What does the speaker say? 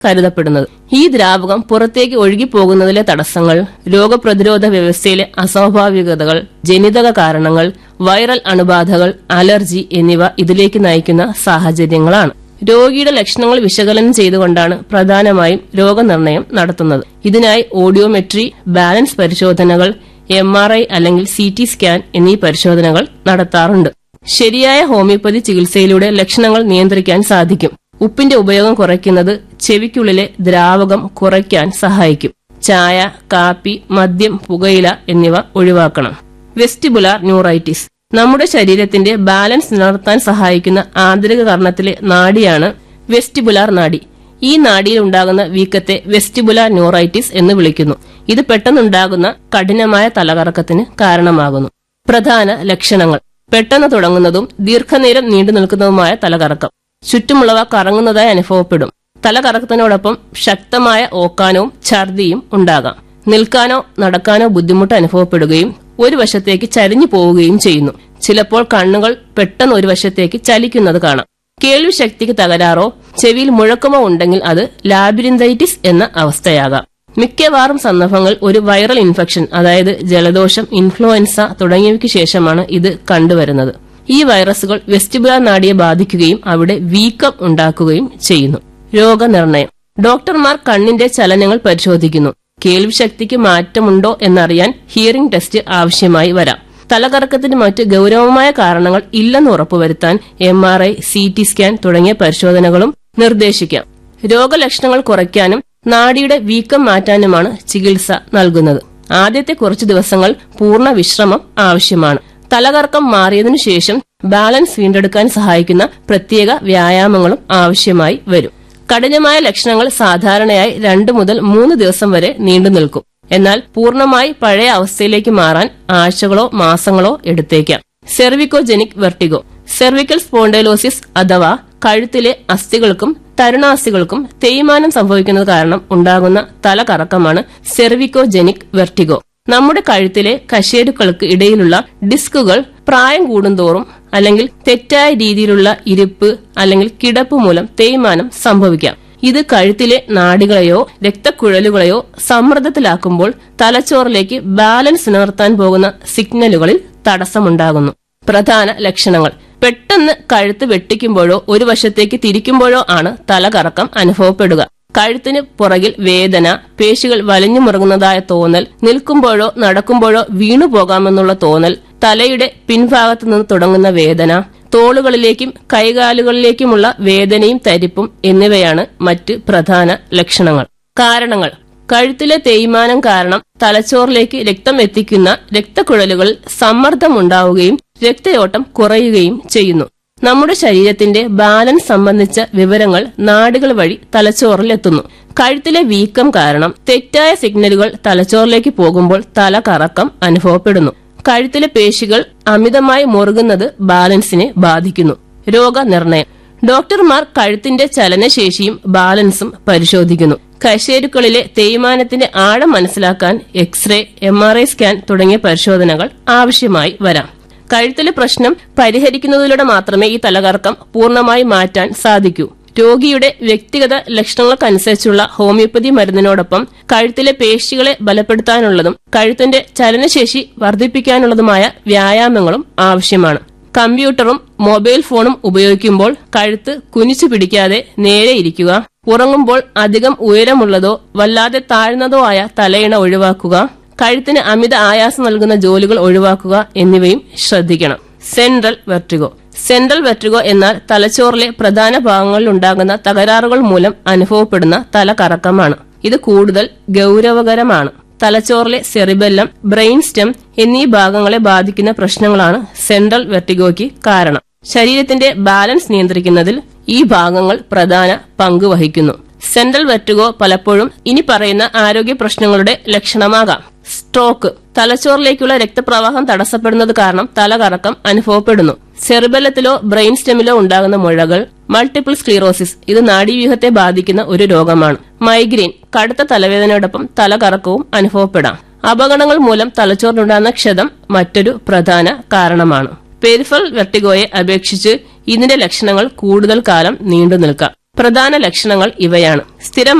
കരുതപ്പെടുന്നത് ഈ ദ്രാവകം പുറത്തേക്ക് ഒഴുകിപ്പോകുന്നതിലെ തടസ്സങ്ങൾ രോഗപ്രതിരോധ വ്യവസ്ഥയിലെ അസ്വാഭാവികതകൾ ജനിതക കാരണങ്ങൾ വൈറൽ അണുബാധകൾ അലർജി എന്നിവ ഇതിലേക്ക് നയിക്കുന്ന സാഹചര്യങ്ങളാണ് രോഗിയുടെ ലക്ഷണങ്ങൾ വിശകലനം ചെയ്തുകൊണ്ടാണ് പ്രധാനമായും രോഗനിർണയം നടത്തുന്നത് ഇതിനായി ഓഡിയോമെട്രി ബാലൻസ് പരിശോധനകൾ എം ആർ ഐ അല്ലെങ്കിൽ സി ടി സ്കാൻ എന്നീ പരിശോധനകൾ നടത്താറുണ്ട് ശരിയായ ഹോമിയോപ്പതി ചികിത്സയിലൂടെ ലക്ഷണങ്ങൾ നിയന്ത്രിക്കാൻ സാധിക്കും ഉപ്പിന്റെ ഉപയോഗം കുറയ്ക്കുന്നത് ചെവിക്കുള്ളിലെ ദ്രാവകം കുറയ്ക്കാൻ സഹായിക്കും ചായ കാപ്പി മദ്യം പുകയില എന്നിവ ഒഴിവാക്കണം വെസ്റ്റിബുലാർ ന്യൂറൈറ്റിസ് നമ്മുടെ ശരീരത്തിന്റെ ബാലൻസ് നിലനിർത്താൻ സഹായിക്കുന്ന ആന്തരിക കർണത്തിലെ നാഡിയാണ് വെസ്റ്റിബുലാർ നാഡി ഈ നാഡിയിൽ ഉണ്ടാകുന്ന വീക്കത്തെ വെസ്റ്റിബുലാർ ന്യൂറൈറ്റിസ് എന്ന് വിളിക്കുന്നു ഇത് പെട്ടെന്നുണ്ടാകുന്ന കഠിനമായ തലകറക്കത്തിന് കാരണമാകുന്നു പ്രധാന ലക്ഷണങ്ങൾ പെട്ടെന്ന് തുടങ്ങുന്നതും ദീർഘനേരം നീണ്ടു നിൽക്കുന്നതുമായ തലകറക്കം ചുറ്റുമുള്ളവ കറങ്ങുന്നതായി അനുഭവപ്പെടും തലകറക്കത്തിനോടൊപ്പം ശക്തമായ ഓക്കാനവും ഛർദിയും ഉണ്ടാകാം നിൽക്കാനോ നടക്കാനോ ബുദ്ധിമുട്ട് അനുഭവപ്പെടുകയും ഒരു വശത്തേക്ക് ചരിഞ്ഞു പോവുകയും ചെയ്യുന്നു ചിലപ്പോൾ കണ്ണുകൾ പെട്ടെന്ന് ഒരു വശത്തേക്ക് ചലിക്കുന്നത് കാണാം കേൾവി ശക്തിക്ക് തകരാറോ ചെവിയിൽ മുഴക്കമോ ഉണ്ടെങ്കിൽ അത് ലാബിരിന്തൈറ്റിസ് എന്ന അവസ്ഥയാകാം മിക്കവാറും സന്ദർഭങ്ങൾ ഒരു വൈറൽ ഇൻഫെക്ഷൻ അതായത് ജലദോഷം ഇൻഫ്ലുവൻസ തുടങ്ങിയവയ്ക്ക് ശേഷമാണ് ഇത് കണ്ടുവരുന്നത് ഈ വൈറസുകൾ വെസ്റ്റിബുലാർ നാഡിയെ ബാധിക്കുകയും അവിടെ വീക്കം ഉണ്ടാക്കുകയും ചെയ്യുന്നു രോഗനിർണയം ഡോക്ടർമാർ കണ്ണിന്റെ ചലനങ്ങൾ പരിശോധിക്കുന്നു കേൾവി ശക്തിക്ക് മാറ്റമുണ്ടോ എന്നറിയാൻ ഹിയറിംഗ് ടെസ്റ്റ് ആവശ്യമായി വരാം തലകറക്കത്തിന് മറ്റ് ഗൌരവമായ കാരണങ്ങൾ ഇല്ലെന്ന് ഉറപ്പുവരുത്താൻ M R I C T scan തുടങ്ങിയ പരിശോധനകളും നിർദ്ദേശിക്കാം രോഗലക്ഷണങ്ങൾ കുറയ്ക്കാനും നാഡിയുടെ വീക്കം മാറ്റാനുമാണ് ചികിത്സ നൽകുന്നത് ആദ്യത്തെ കുറച്ചു ദിവസങ്ങൾ പൂർണ്ണ വിശ്രമം ആവശ്യമാണ് തലകറക്കം മാറിയതിനു ശേഷം ബാലൻസ് വീണ്ടെടുക്കാൻ സഹായിക്കുന്ന പ്രത്യേക വ്യായാമങ്ങളും ആവശ്യമായി വരും കഠിനമായ ലക്ഷണങ്ങൾ സാധാരണയായി രണ്ടു മുതൽ മൂന്ന് ദിവസം വരെ നീണ്ടു നിൽക്കും എന്നാൽ പൂർണ്ണമായി പഴയ അവസ്ഥയിലേക്ക് മാറാൻ ആഴ്ചകളോ മാസങ്ങളോ എടുത്തേക്കാം സെർവിക്കോജെനിക് വെർട്ടിഗോ സെർവിക്കൽ സ്പോണ്ടൈലോസിസ് അഥവാ കഴുത്തിലെ അസ്ഥികൾക്കും തരുണാസ്ഥികൾക്കും തേയ്മാനം സംഭവിക്കുന്നത് കാരണം ഉണ്ടാകുന്ന തലകറക്കമാണ് സെർവിക്കോജെനിക് വെർട്ടിഗോ നമ്മുടെ കഴുത്തിലെ കശേരുക്കൾക്ക് ഇടയിലുള്ള ഡിസ്കുകൾ പ്രായം കൂടുന്തോറും അല്ലെങ്കിൽ തെറ്റായ രീതിയിലുള്ള ഇരിപ്പ് അല്ലെങ്കിൽ കിടപ്പ് മൂലം തേയ്മാനം സംഭവിക്കാം ഇത് കഴുത്തിലെ നാഡികളെയോ രക്തക്കുഴലുകളെയോ സമ്മർദ്ദത്തിലാക്കുമ്പോൾ തലച്ചോറിലേക്ക് ബാലൻസ് നിലനിർത്താൻ പോകുന്ന സിഗ്നലുകളിൽ തടസ്സമുണ്ടാകുന്നു പ്രധാന ലക്ഷണങ്ങൾ പെട്ടെന്ന് കഴുത്ത് വെട്ടിക്കുമ്പോഴോ ഒരു വശത്തേക്ക് തിരിക്കുമ്പോഴോ ആണ് തലകറക്കം അനുഭവപ്പെടുക കഴുത്തിന് പുറകിൽ വേദന പേശികൾ വലിഞ്ഞു മുറുകുന്നതായ തോന്നൽ നിൽക്കുമ്പോഴോ നടക്കുമ്പോഴോ വീണു പോകാമെന്നുള്ള തോന്നൽ തലയുടെ പിൻഭാഗത്തു നിന്ന് തുടങ്ങുന്ന വേദന തോളുകളിലേക്കും കൈകാലുകളിലേക്കുമുള്ള വേദനയും തരിപ്പും എന്നിവയാണ് മറ്റ് പ്രധാന ലക്ഷണങ്ങൾ കാരണങ്ങൾ കഴുത്തിലെ തേയ്മാനം കാരണം തലച്ചോറിലേക്ക് രക്തം എത്തിക്കുന്ന രക്തക്കുഴലുകളിൽ സമ്മർദ്ദമുണ്ടാവുകയും രക്തയോട്ടം കുറയുകയും ചെയ്യുന്നു നമ്മുടെ ശരീരത്തിന്റെ ബാലൻസ് സംബന്ധിച്ച വിവരങ്ങൾ നാടുകൾ വഴി തലച്ചോറിലെത്തുന്നു കഴുത്തിലെ വീക്കം കാരണം തെറ്റായ സിഗ്നലുകൾ തലച്ചോറിലേക്ക് പോകുമ്പോൾ തല കറക്കം അനുഭവപ്പെടുന്നു കഴുത്തിലെ പേശികൾ അമിതമായി മുറുകുന്നത് ബാലൻസിനെ ബാധിക്കുന്നു രോഗനിർണയം ഡോക്ടർമാർ കഴുത്തിന്റെ ചലനശേഷിയും ബാലൻസും പരിശോധിക്കുന്നു കശേരുക്കളിലെ തേയ്മാനത്തിന്റെ ആഴം മനസ്സിലാക്കാൻ x ray M R I scan തുടങ്ങിയ പരിശോധനകൾ ആവശ്യമായി വരാം കഴുത്തിലെ പ്രശ്നം പരിഹരിക്കുന്നതിലൂടെ മാത്രമേ ഈ തലകറക്കം പൂർണ്ണമായി മാറ്റാൻ സാധിക്കൂ രോഗിയുടെ വ്യക്തിഗത ലക്ഷണങ്ങൾക്കനുസരിച്ചുള്ള ഹോമിയോപ്പതി മരുന്നിനോടൊപ്പം കഴുത്തിലെ പേശികളെ ബലപ്പെടുത്താനുള്ളതും കഴുത്തിന്റെ ചലനശേഷി വർദ്ധിപ്പിക്കാനുള്ളതുമായ വ്യായാമങ്ങളും ആവശ്യമാണ് കമ്പ്യൂട്ടറും മൊബൈൽ ഫോണും ഉപയോഗിക്കുമ്പോൾ കഴുത്ത് കുനിച്ചു പിടിക്കാതെ നേരെ ഇരിക്കുക ഉറങ്ങുമ്പോൾ അധികം ഉയരമുള്ളതോ വല്ലാതെ താഴ്ന്നതോ ആയ തലയിണ ഒഴിവാക്കുക കഴുത്തിന് അമിത ആയാസം നൽകുന്ന ജോലികൾ ഒഴിവാക്കുക എന്നിവയും ശ്രദ്ധിക്കണം സെൻട്രൽ വെർട്ടിഗോ സെൻട്രൽ വെർട്ടിഗോ എന്നാൽ തലച്ചോറിലെ പ്രധാന ഭാഗങ്ങളിൽ ഉണ്ടാകുന്ന തകരാറുകൾ മൂലം അനുഭവപ്പെടുന്ന തലകറക്കമാണ് ഇത് കൂടുതൽ ഗൌരവകരമാണ് തലച്ചോറിലെ സെറിബെല്ലം ബ്രെയിൻ സ്റ്റെം എന്നീ ഭാഗങ്ങളെ ബാധിക്കുന്ന പ്രശ്നങ്ങളാണ് സെൻട്രൽ വെർട്ടിഗോയ്ക്ക് കാരണം ശരീരത്തിന്റെ ബാലൻസ് നിയന്ത്രിക്കുന്നതിൽ ഈ ഭാഗങ്ങൾ പ്രധാന പങ്ക് വഹിക്കുന്നു സെൻട്രൽ വെർട്ടിഗോ പലപ്പോഴും ഇനി പറയുന്ന ആരോഗ്യ പ്രശ്നങ്ങളുടെ ലക്ഷണമാകാം സ്ട്രോക്ക് തലച്ചോറിലേക്കുള്ള രക്തപ്രവാഹം തടസ്സപ്പെടുന്നത് കാരണം തലകറക്കം അനുഭവപ്പെടുന്നു സെറിബലത്തിലോ ബ്രെയിൻ സ്റ്റെമിലോ ഉണ്ടാകുന്ന മുഴകൾ മൾട്ടിപ്പിൾ സ്ക്ലീറോസിസ് ഇത് നാഡീവ്യൂഹത്തെ ബാധിക്കുന്ന ഒരു രോഗമാണ് മൈഗ്രെയിൻ കടുത്ത തലവേദനയോടൊപ്പം തലകറക്കവും അനുഭവപ്പെടാം അപകടങ്ങൾ മൂലം തലച്ചോറിനുണ്ടാകുന്ന ക്ഷതം മറ്റൊരു പ്രധാന കാരണമാണ് പെരിഫൽ വെർട്ടിഗോയെ അപേക്ഷിച്ച് ഇതിന്റെ ലക്ഷണങ്ങൾ കൂടുതൽ കാലം നീണ്ടു നിൽക്കാം പ്രധാന ലക്ഷണങ്ങൾ ഇവയാണ് സ്ഥിരമായി